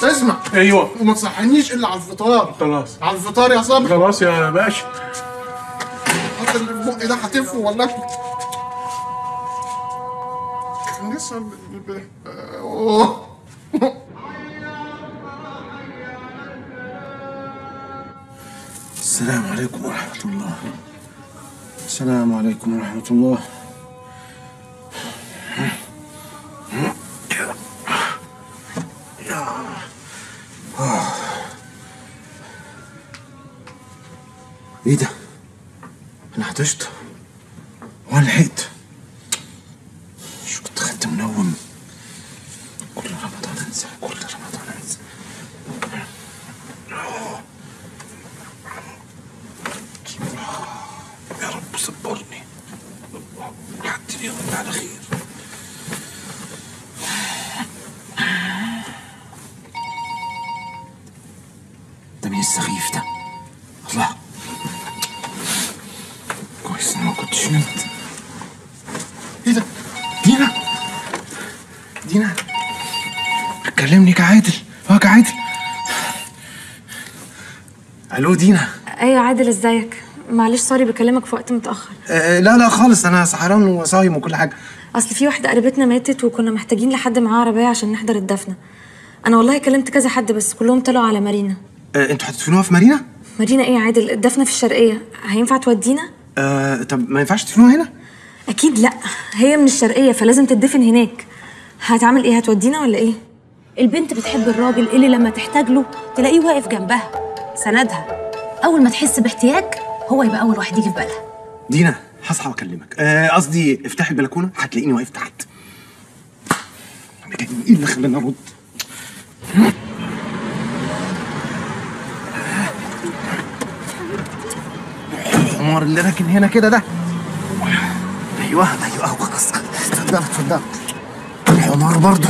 اسمع ايوه وما تصحنيش الا على الفطار خلاص على الفطار يا صبري خلاص يا باشا حط اللي في بقي ده هتفه والله لسه ب... ب... أوه. السلام عليكم ورحمة الله السلام عليكم ورحمة الله ايه ده؟ انا عطشت ولا لحقت شو كنت خدت منوم كل رمضان انسى كل رمضان انسى يا رب صبرني لحد اليوم اللي على خير ده مين السخيف ده؟ الله كويس إني ما كنتش نمت ايه ده؟ دينا دينا كلمني كعادل اه كعادل الو دينا ايوه عادل ازيك معلش سوري بكلمك في وقت متاخر آه لا لا خالص انا سهران وصايم وكل حاجه اصل في واحده قريبتنا ماتت وكنا محتاجين لحد معاه عربيه عشان نحضر الدفنه انا والله كلمت كذا حد بس كلهم طلعوا على مارينا آه انتوا هتدفنوها في مارينا؟ مارينا ايه يا عادل الدفنه في الشرقيه هينفع تودينا آه طب ما ينفعش تدفنوها هنا؟ اكيد لا هي من الشرقيه فلازم تدفن هناك هتعمل ايه هتودينا ولا ايه البنت بتحب الراجل اللي لما تحتاج له تلاقيه واقف جنبها سندها اول ما تحس باحتياج هو يبقى اول واحد يجي في بالها دينا هصحى واكلمك آه، قصدي افتحي البلكونه هتلاقيني واقف تحت انا كان ايه اللي خلاني ارد الحمار اللي راكن هنا كده ده ايوه ايوه اهو خلاص اتفضل اتفضل الحمار برضه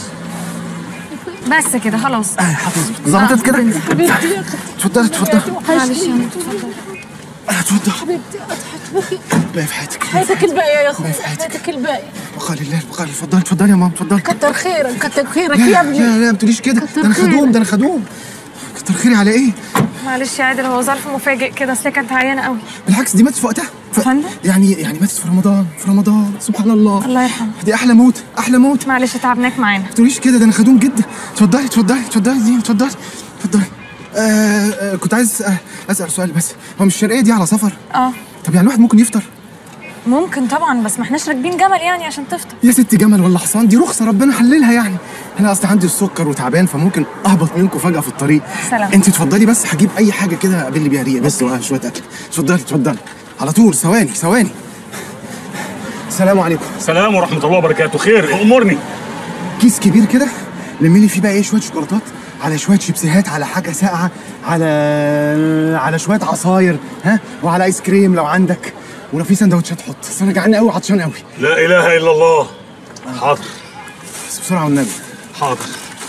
بس كده خلاص آه، حافظ ظبطت كده اتفضل اتفضل معلش يا ماما، اتفضل اتفضل حبيبتي اضحك باقي في حياتك حياتك الباقية يا اخويا في حياتك. حياتك الباقية بقى لله بقى اتفضلي اتفضلي يا ماما اتفضلي كتر خيرك كتر خيرك لا يا لا ابني لا لا ما تقوليش كده كتر ده انا خدوم خيرك. ده انا خدوم كتر خيري على ايه؟ معلش يا عادل هو ظرف مفاجئ كده اصل هي كانت عيانه قوي بالعكس دي ماتت في وقتها ف... فندم؟ يعني يعني ماتت في رمضان في رمضان سبحان الله الله يرحمه دي احلى موت احلى موت ما معلش تعبناك معانا تقوليش كده ده انا خدوم جدا اتفضلي اتفضلي اتفضلي دي اتفضلي اتفضلي آه آه كنت عايز آه اسال سؤال بس هو مش الشرقيه دي على سفر اه طب يعني الواحد ممكن يفطر ممكن طبعا بس ما احناش راكبين جمل يعني عشان تفطر يا ست جمل ولا حصان دي رخصه ربنا حللها يعني انا اصلا عندي السكر وتعبان فممكن اهبط منكم فجاه في الطريق سلام. انت اتفضلي بس هجيب اي حاجه كده اقابلني بيها ريق بس وشويه اكل اتفضلي اتفضلي على طول ثواني ثواني السلام عليكم سلام ورحمه الله وبركاته خير امرني كيس كبير كده لمي لي فيه بقى ايه شويه شوكولاتات على شويه شيبسيهات على حاجه ساقعه على على شويه عصاير ها وعلى ايس كريم لو عندك ولو في سندوتشات حط بس انا جعان قوي وعطشان قوي لا اله الا الله حاضر بس بسرعه والنبي حاضر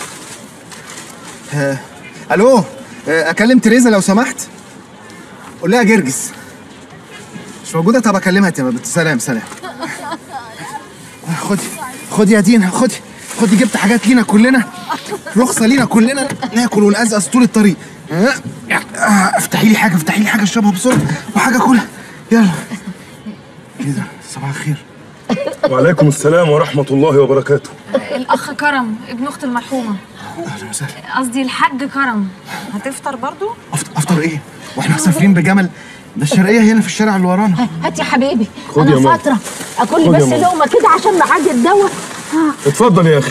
آه، الو آه، اكلم تريزا لو سمحت قول لها جرجس مش موجوده طب اكلمها تبقى سلام سلام آه، خدي خدي يا دينا خدي خدي جبت حاجات لينا كلنا رخصه لينا كلنا ناكل ونقزقز طول الطريق آه، آه، افتحي لي حاجه افتحي لي حاجه اشربها بسرعه وحاجه كلها يلا ايه ده صباح الخير وعليكم السلام ورحمه الله وبركاته الاخ كرم ابن اخت المرحومه اهلا وسهلا قصدي الحاج كرم هتفطر برضو أفط- افطر ايه واحنا مسافرين بجمل ده الشرقيه هنا في الشارع اللي ورانا هات يا حبيبي خد يا انا ماما. فترة اكل لي خد يا بس ماما. لقمة كده عشان معاد الدواء اتفضل يا اخي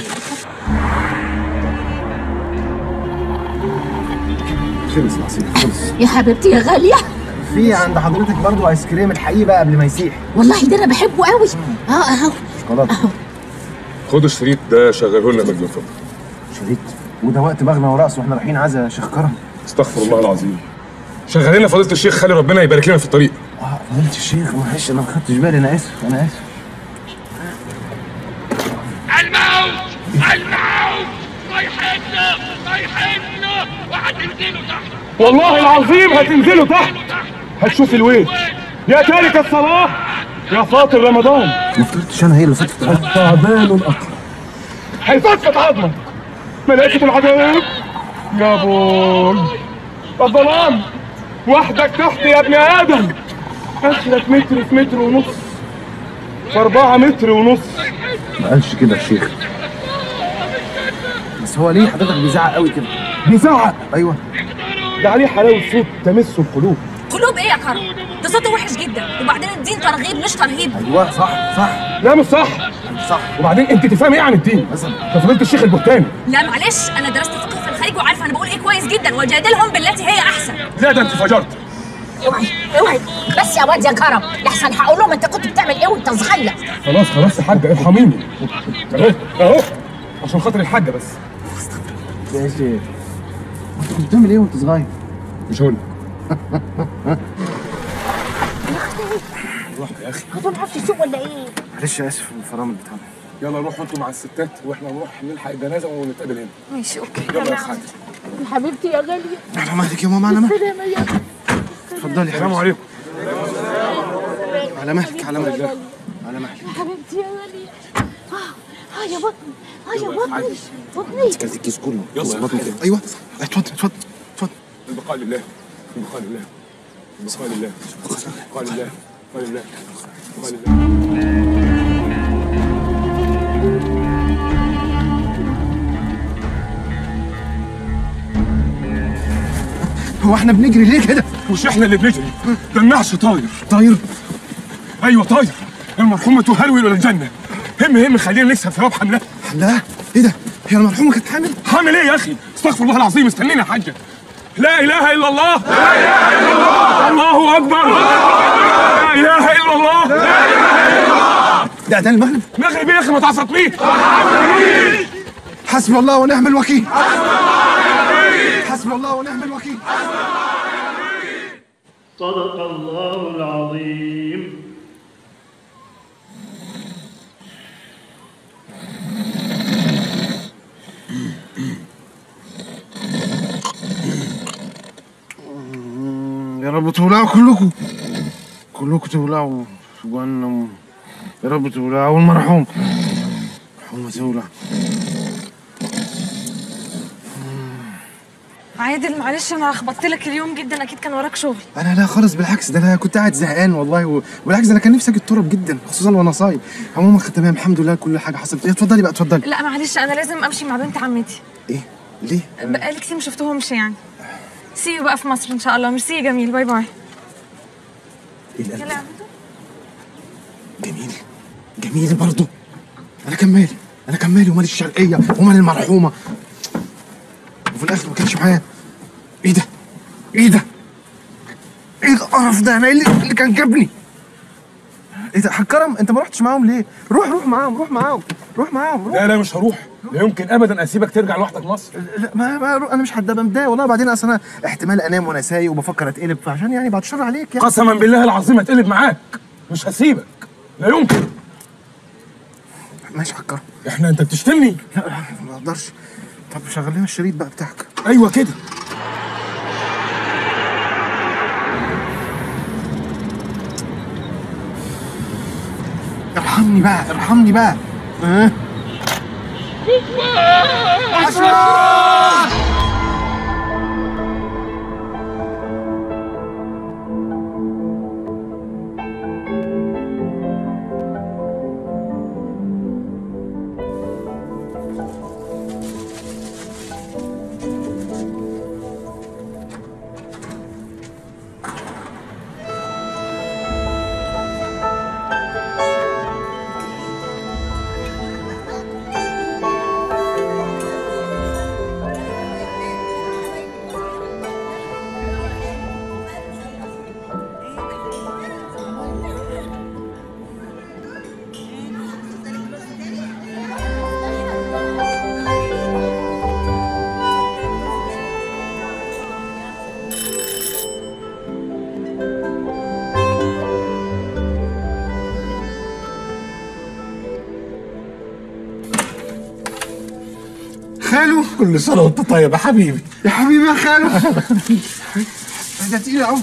خلص العصير خلص يا حبيبتي يا غالية في عند حضرتك برضو ايس كريم الحقيقي بقى قبل ما يسيح والله ده انا بحبه قوي اه اهو شوكولاته خد الشريط ده شغله لنا مجد فضل شريط وده وقت بغنى ورقص واحنا رايحين عزا شيخ كرم استغفر الله العظيم شغل لنا فضيله الشيخ خلي ربنا يبارك لنا في الطريق اه فضيلة الشيخ معلش انا ما خدتش بالي انا اسف انا اسف الموت الموت رايحيننا رايحيننا وهتنزلوا تحت والله العظيم هتنزلوا تحت تحت هتشوف الويل يا تارك الصلاه يا فاطر رمضان ما فطرتش انا هي اللي فطرت التعبان الاقرب هيفكك عظمك ملائكة العذاب يا بول الظلام وحدك تحت يا ابن ادم اخرك متر في متر ونص في أربعة متر ونص ما قالش كده الشيخ بس هو ليه حضرتك بيزعق قوي كده بيزعق ايوه ده عليه حلاوة صوت تمس القلوب قلوب ايه يا كرم ده صوته وحش جدا وبعدين الدين ترغيب مش ترهيب ايوه صح صح لا مش صح صح وبعدين انت تفهم ايه عن الدين مثلا ده فضيلة الشيخ البهتاني لا معلش انا درست فقه في الخارج وعارفه انا بقول ايه كويس جدا وجادلهم بالتي هي احسن لا ده انت فجرت اوعي اوعي بس يا واد يا كرم لحسن هقول لهم انت كنت بتعمل ايه وانت صغير خلاص خلاص يا حاجة ارحميني اهو اهو عشان خاطر الحاجة بس يا شيخ انت كنت بتعمل ايه وانت صغير؟ مش هقول روح يا اخي هو ما عرفش يسوق ولا ايه معلش اسف الفرامل بتاعنا يلا روحوا انتوا مع الستات واحنا نروح نلحق الجنازه ونتقابل هنا ماشي اوكي يلا يا خالد حبيبتي يا غاليه على مهلك يا ماما على مهلك سلامة يا اتفضلي يا السلام حبيبتي عليكم على مهلك على مهلك على مهلك حبيبتي يا غاليه اه اه يا بطني اه يا بطني بطني كاس الكيس كله يلا. بطني كده ايوه اتفضل اتفضل اتفضل البقاء لله البقاء لله البقاء لله البقاء لله البقاء لله البقاء لله هو احنا بنجري ليه كده؟ مش احنا اللي بنجري ده النعش طاير طاير ايوه طاير المرحومه تهرول الى الجنه هم هم خلينا نكسب ثواب حملها لا ايه ده؟ هي المرحومه كانت حامل؟ حامل ايه يا اخي استغفر الله العظيم استنينا يا حاجه لا اله الا الله لا اله الا الله الله اكبر لا اله الا الله ده ده المغرب مغرب يا اخي ما تعصبنيش حسبي الله ونعم الوكيل حسبي الله ونعم الوكيل صدق الله العظيم يا رب تولعوا كلكم كلكم تولعوا في جهنم يا رب تولعوا والمرحوم المرحومة تولع عادل معلش انا لخبطت لك اليوم جدا اكيد كان وراك شغل انا لا خالص بالعكس ده انا كنت قاعد زهقان والله و... بالعكس ده انا كان نفسي اجي التراب جدا خصوصا وانا صايم عموما تمام الحمد لله كل حاجه حصلت إيه، اتفضلي بقى اتفضلي لا معلش انا لازم امشي مع بنت عمتي ايه ليه بقالي كتير ما شفتهمش يعني سي بقى في مصر ان شاء الله ميرسي جميل باي باي ايه القلب يلا ده؟ يا عمتو. جميل جميل برضه انا كان مالي انا كان مالي ومال الشرقيه ومال المرحومه وفي الاخر ما كانش معايا ايه ده ايه ده ايه القرف ده انا إيه اللي, اللي كان جابني ايه ده حاج كرم انت ما رحتش معاهم ليه روح روح معاهم روح معاهم روح معاهم روح لا لا مش هروح لا يمكن ابدا اسيبك ترجع لوحدك مصر لا ما, ما انا مش هبقى متضايق والله بعدين اصل انا احتمال انام وانا سايق وبفكر اتقلب فعشان يعني بعد الشر عليك يعني قسما بالله العظيم هتقلب معاك مش هسيبك لا يمكن ماشي حاج كرم احنا انت بتشتمني لا لا ما اقدرش طب شغل لنا الشريط بقى بتاعك ايوه كده ارحمني بقى ارحمني بقى ها خالو كل سنة وانت طيب يا حبيبي يا حبيبي يا خالو ده تقيل قوي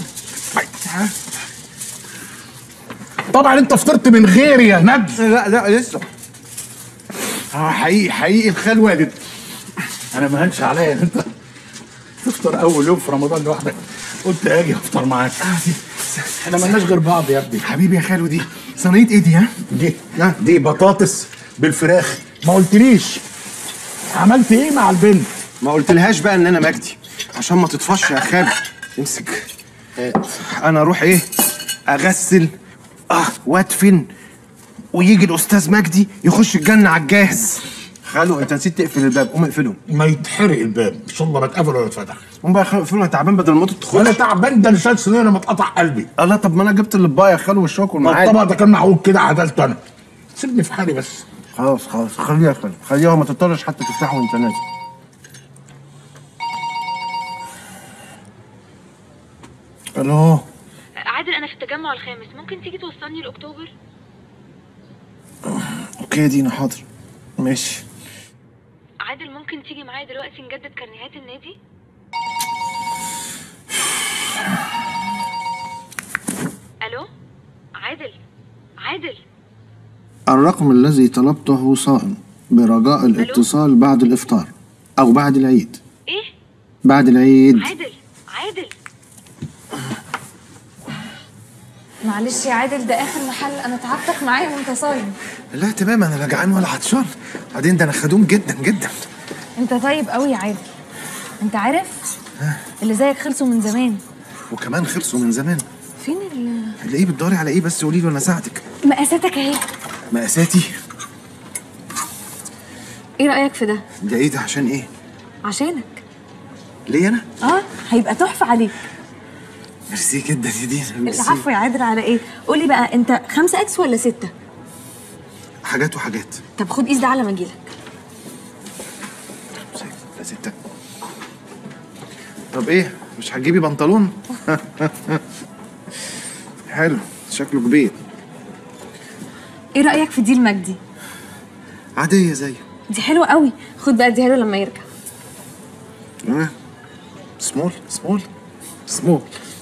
طبعا انت فطرت من غيري يا نبي لا لا لسه اه حقيقي حقيقي الخال والد انا ما هنش عليا ان انت تفطر اول يوم في رمضان لوحدك قلت اجي افطر معاك احنا مالناش غير بعض يا ابني حبيبي يا خالو دي صينيه ايه دي ها دي دي بطاطس بالفراخ ما قلتليش عملت ايه مع البنت ما قلتلهاش بقى ان انا مجدي عشان ما تطفش يا خالو امسك آه، انا اروح ايه اغسل اه وادفن ويجي الاستاذ مجدي يخش الجنه على الجاهز خالو انت نسيت تقفل الباب قوم اقفله ما يتحرق الباب ان شاء الله لا اتقفل ولا اتفتح قوم بقى يا خالو اقفله انا تعبان بدل ما تدخل وانا تعبان ده انا شايل سنين لما اتقطع قلبي الله طب ما انا جبت الاطباق يا خالو والشوك ما والمعاد الطبق ده كان معقول كده عدلته انا سيبني في حالي بس خلاص خلاص خليها يا خالو خليها ما تضطرش حتى تفتحه وانت نازل الو عادل انا في التجمع الخامس ممكن تيجي توصلني لاكتوبر اوكي يا دينا حاضر ماشي عادل ممكن تيجي معايا دلوقتي نجدد كارنيهات النادي الو عادل عادل الرقم الذي طلبته صائم برجاء الاتصال بعد الافطار او بعد العيد ايه بعد العيد عادل عادل معلش يا عادل ده اخر محل انا تعبتك معايا وانت صايم لا تمام انا لا جعان ولا عطشان بعدين ده انا خدوم جدا جدا انت طيب قوي يا عادل انت عارف اللي زيك خلصوا من زمان وكمان خلصوا من زمان فين ال هتلاقيه بتدوري على ايه بس قولي له انا ساعدك مقاساتك اهي مقاساتي ايه رايك في ده ده ايه ده عشان ايه عشانك ليه انا اه هيبقى تحفه عليك ميرسي جدا يا دينا ميرسي العفو يا عادل على ايه قولي بقى انت خمسة اكس ولا ستة حاجات وحاجات طب خد قيس ده على ما اجيلك لا ستة طب ايه مش هتجيبي بنطلون حلو شكله كبير ايه رايك في دي المجدي عادية زيه دي حلوه قوي خد بقى اديها له لما يرجع آه. سمول سمول سمول